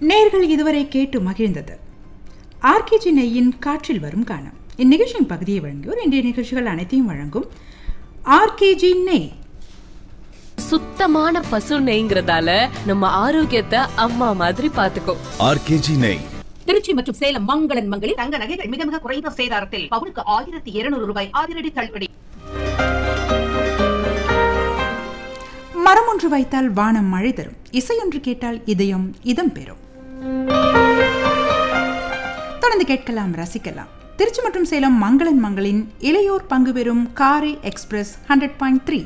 நேர்கள் இதுவரை கேட்டு மகிழ்ந்தது ஆர்கேஜி நெய்யின் காற்றில் வரும் காலம் இந்நிகழ்ச்சியின் பகுதியை வழங்கியோர் இன்றைய நிகழ்ச்சிகள் அனைத்தையும் வழங்கும் ஆர்கேஜி நெய் சுத்தமான பசு நெய்ங்கிறதால நம்ம ஆரோக்கியத்தை அம்மா மாதிரி பாத்துக்கோ ஆர்கேஜி நெய் திருச்சி மற்றும் சேலம் மங்களன் மங்களில் தங்க நகைகள் மிக மிக குறைந்த சேதாரத்தில் பவுனுக்கு ஆயிரத்தி இருநூறு ரூபாய் அதிரடி தள்ளுபடி மரம் ஒன்று வைத்தால் வானம் மழை தரும் இசையொன்று கேட்டால் இதயம் இதம் பெறும் தொடர்ந்து கேட்கலாம் ரசிக்கலாம் திருச்சி மற்றும் சேலம் மங்களன் மங்களின் இளையோர் பங்கு பெறும் காரை எக்ஸ்பிரஸ் ஹண்ட்ரட் பாயிண்ட் த்ரீ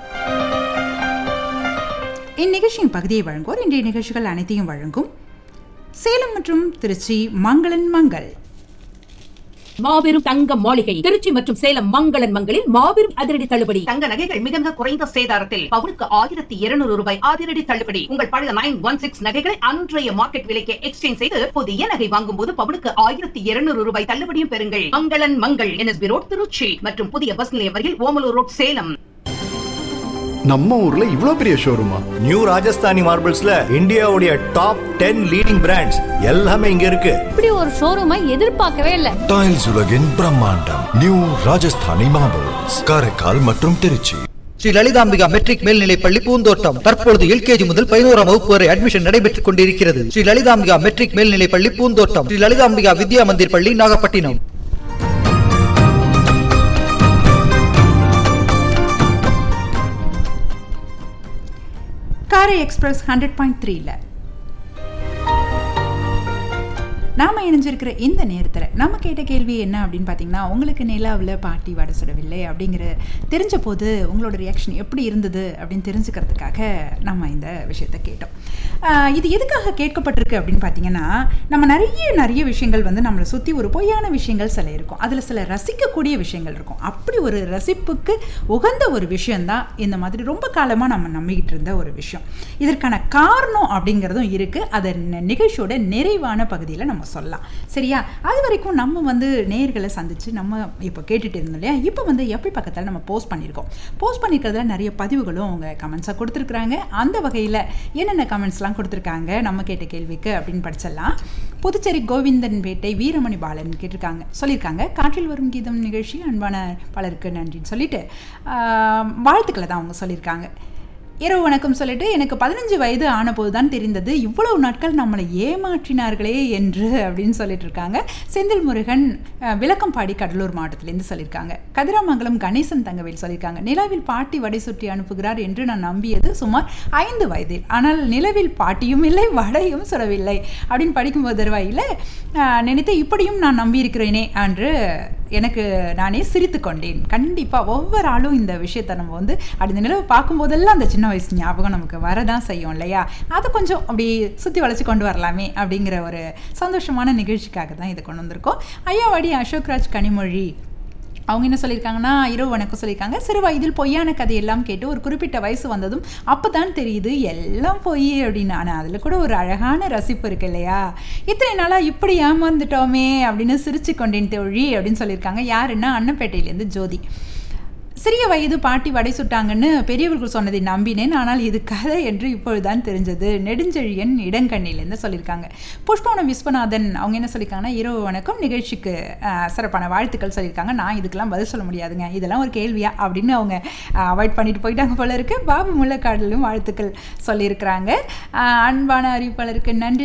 இந்நிகழ்ச்சியின் பகுதியை வழங்குவோர் இன்றைய நிகழ்ச்சிகள் அனைத்தையும் வழங்கும் சேலம் மற்றும் திருச்சி மங்களன் மங்கள் மாபெரும் தங்க மாளிகை திருச்சி மற்றும் சேலம் மங்களன் மங்களில் மாபெரும் அதிரடி தள்ளுபடி தங்க நகைகள் மிக மிக குறைந்த சேதாரத்தில் பவுனுக்கு ஆயிரத்தி இருநூறு ரூபாய் அதிரடி தள்ளுபடி உங்கள் பழைய நைன் ஒன் சிக்ஸ் நகைகளை அன்றைய மார்க்கெட் விலைக்கு எக்ஸ்சேஞ்ச் செய்து புதிய நகை வாங்கும் போது பவுனுக்கு ஆயிரத்தி இருநூறு ரூபாய் தள்ளுபடியும் பெறுங்கள் மங்களன் மங்கள் என்எஸ்பி ரோட் திருச்சி மற்றும் புதிய பஸ் நிலையம் வரையில் ஓமலூர் ரோட் சேலம் நம்ம ஊர்ல இவ்ளோ பெரிய ஷோரூமா நியூ ராஜஸ்தானி மார்பிள்ஸ்ல இந்தியாவுடைய டாப் டென் லீடிங் பிராண்ட்ஸ் எல்லாமே இங்க இருக்கு இப்படி ஒரு ஷோரூமை எதிர்பார்க்கவே இல்ல டைல்ஸ் உலகின் பிரம்மாண்டம் நியூ ராஜஸ்தானி மார்பிள்ஸ் காரைக்கால் மற்றும் திருச்சி ஸ்ரீ லலிதாம்பிகா மெட்ரிக் மேல்நிலைப்பள்ளி பூந்தோட்டம் தற்பொழுது எல்கேஜி முதல் பதினோராம் வகுப்பு வரை அட்மிஷன் நடைபெற்றுக் கொண்டிருக்கிறது ஸ்ரீ லலிதாம்பிகா மெட்ரிக் மேல்நிலைப்பள்ளி பூந்தோட்டம் ஸ்ரீ லலிதாம்பிகா வித்யா மந்திர் பள்ளி நாகப்பட்டினம் காரை எக்ஸ்பிரஸ் ஹண்ட்ரட் பாயிண்ட் த்ரீல நாம இணைஞ்சிருக்கிற இந்த நேரத்தில் நம்ம கேட்ட கேள்வி என்ன அப்படின்னு பார்த்தீங்கன்னா உங்களுக்கு நிலாவில் பாட்டி வடை சுடவில்லை அப்படிங்கிற தெரிஞ்ச போது உங்களோட ரியாக்ஷன் எப்படி இருந்தது அப்படின்னு தெரிஞ்சுக்கிறதுக்காக நம்ம இந்த விஷயத்தை கேட்டோம் ஆஹ் இது எதுக்காக கேட்கப்பட்டிருக்கு அப்படின்னு பார்த்தீங்கன்னா நம்ம நிறைய நிறைய விஷயங்கள் வந்து நம்மளை சுற்றி ஒரு பொய்யான விஷயங்கள் சில இருக்கும் அதில் சில ரசிக்கக்கூடிய விஷயங்கள் இருக்கும் அப்படி ஒரு ரசிப்புக்கு உகந்த ஒரு விஷயந்தான் இந்த மாதிரி ரொம்ப காலமாக நம்ம நம்பிக்கிட்டு இருந்த ஒரு விஷயம் இதற்கான காரணம் அப்படிங்கிறதும் இருக்குது அதை நி- நிகழ்ச்சியோட நிறைவான பகுதியில் நம்ம சொல்லலாம் சரியா அது வரைக்கும் நம்ம வந்து நேர்களை சந்தித்து நம்ம இப்போ கேட்டுட்டு இருந்தோம் இல்லையா இப்போ வந்து எப்படி பக்கத்தில் நம்ம போஸ்ட் பண்ணியிருக்கோம் போஸ்ட் பண்ணியிருக்கிறதுல நிறைய பதிவுகளும் அவங்க கமெண்ட்ஸாக கொடுத்துருக்குறாங்க அந்த வகையில் என்னென்ன கமெண்ட்ஸ்லாம் கொடுத்துருக்காங்க நம்ம கேட்ட கேள்விக்கு அப்படின்னு படிச்சிடலாம் புதுச்சேரி கோவிந்தன் பேட்டை வீரமணி பாலன் கேட்டிருக்காங்க சொல்லியிருக்காங்க காற்றில் வரும் கீதம் நிகழ்ச்சி அன்பான பலருக்கு நன்றின்னு சொல்லிட்டு ஆஹ், வாழ்த்துக்களை தான் அவங்க சொல்லியிருக்காங்க இரவு வணக்கம் சொல்லிட்டு எனக்கு பதினஞ்சு வயது ஆனபோது தான் தெரிந்தது இவ்வளவு நாட்கள் நம்மளை ஏமாற்றினார்களே என்று அப்படின்னு சொல்லிட்டு இருக்காங்க செந்தில் முருகன் அஹ், விளக்கம்பாடி கடலூர் மாவட்டத்திலேருந்து சொல்லியிருக்காங்க கதிராமங்கலம் கணேசன் தங்கவேல் சொல்லியிருக்காங்க நிலவில் பாட்டி வடை சுற்றி அனுப்புகிறார் என்று நான் நம்பியது சுமார் ஐந்து வயதில் ஆனால் நிலவில் பாட்டியும் இல்லை வடையும் சுடவில்லை அப்படின்னு படிக்கும்போது தருவாயில் நினைத்து இப்படியும் நான் நம்பியிருக்கிறேனே என்று எனக்கு நானே சிரித்து கொண்டேன் கண்டிப்பாக ஒவ்வொரு ஆளும் இந்த விஷயத்தை நம்ம வந்து அப்படி இந்த நிலவை பார்க்கும்போதெல்லாம் அந்த சின்ன வயசு ஞாபகம் நமக்கு வரதான் செய்யும் இல்லையா அதை கொஞ்சம் அப்படி சுற்றி வளைச்சு கொண்டு வரலாமே அப்படிங்கிற ஒரு சந்தோஷமான நிகழ்ச்சிக்காக தான் இதை கொண்டு வந்திருக்கோம் ஐயாவாடி அசோக்ராஜ் கனிமொழி அவங்க என்ன சொல்லியிருக்காங்கன்னா இரவு வணக்கம் சொல்லியிருக்காங்க சிறு வயதில் பொய்யான கதையெல்லாம் கேட்டு ஒரு குறிப்பிட்ட வயசு வந்ததும் அப்போ தான் தெரியுது எல்லாம் பொய் அப்படின்னு ஆனால் அதில் கூட ஒரு அழகான ரசிப்பு இருக்கு இல்லையா இத்தனை நாளாக இப்படி ஏமாந்துட்டோமே அப்படின்னு சிரிச்சு கொண்டேன் தோழி அப்படின்னு சொல்லியிருக்காங்க யாருன்னா அன்னப்பேட்டையிலேருந்து ஜோதி சிறிய வயது பாட்டி வடை சுட்டாங்கன்னு பெரியவர்கள் சொன்னதை நம்பினேன் ஆனால் இது கதை என்று இப்பொழுதுதான் தெரிஞ்சது நெடுஞ்செழியன் இடங்கண்ணிலேருந்து சொல்லியிருக்காங்க புஷ்பவனம் விஸ்வநாதன் அவங்க என்ன சொல்லியிருக்காங்கன்னா இரவு வணக்கம் நிகழ்ச்சிக்கு ஆஹ், சிறப்பான வாழ்த்துக்கள் சொல்லியிருக்காங்க நான் இதுக்கெல்லாம் பதில் சொல்ல முடியாதுங்க இதெல்லாம் ஒரு கேள்வியா அப்படின்னு அவங்க அவாய்ட் பண்ணிட்டு போயிட்டாங்க போல இருக்கு பாபு முள்ளக்காடலும் வாழ்த்துக்கள் சொல்லியிருக்கிறாங்க ஆஹ், அன்பான அறிவிப்பாளருக்கு நன்றி